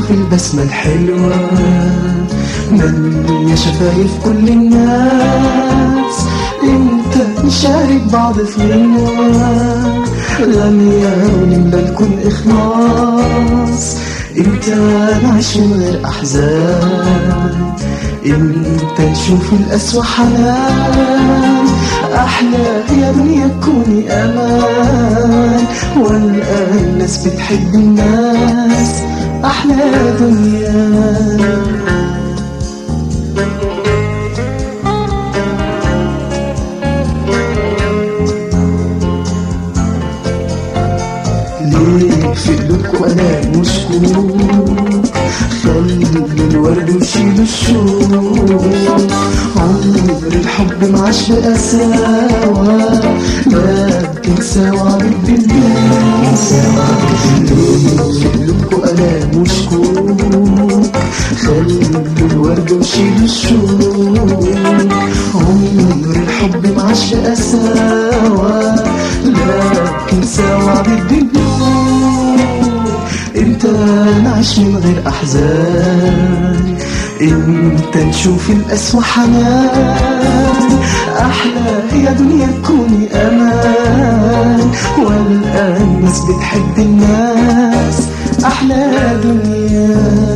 تشوف البسمة الحلوة مليا شفايف كل الناس انت نشارك بعض في غنوة غنية ونملى الكون إخلاص انت نعيش من غير أحزان انت نشوف القسوة حنان احلى يا دنيا تكوني امان والقى الناس بتحب الناس احلى دنيا ليه في قلوبكوا انا مشكوك خلي الورد وشيل الشوق عمر الحب معاش بقساوة لكن سوا بالدنيا ليه في قلوبكوا انا مشكوك خلي الورد وشيل الشوق عمر الحب معاش بقساوة لكن سوا بالدنيا انت نعيش من غير احزان انت نشوف القسوة حنان احلى يا دنيا تكوني امان والقى الناس بتحب الناس احلى دنيا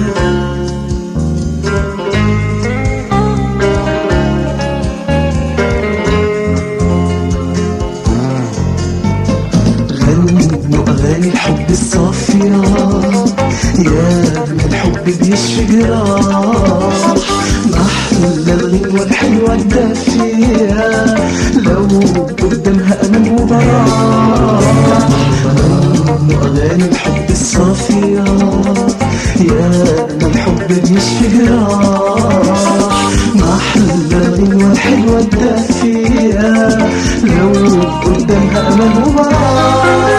غنوا أغاني الحب الصافية يا من الحب بيشفي جراح محلى الغنوة الحلوة الدافية لو قدامها أمان وبراح غنوا أغاني الحب الصافية يا من الحب بيشفي جراح محلى الغنوة الحلوة الدافية لو قدامها أمان وبراح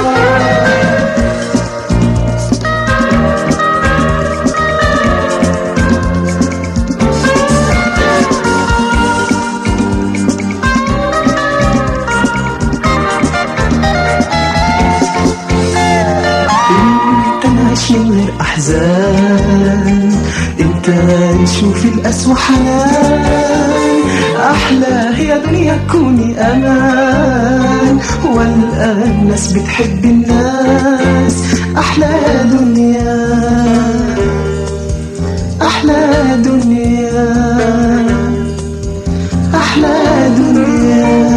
انت نعيش من غير احزان انت نشوف القسوة حنان احلى هي دنيا تكوني امان والقى الناس بتحب الناس احلى دنيا احلى دنيا احلى دنيا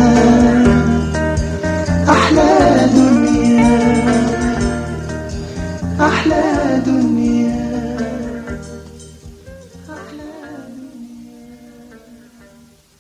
احلى دنيا أحلى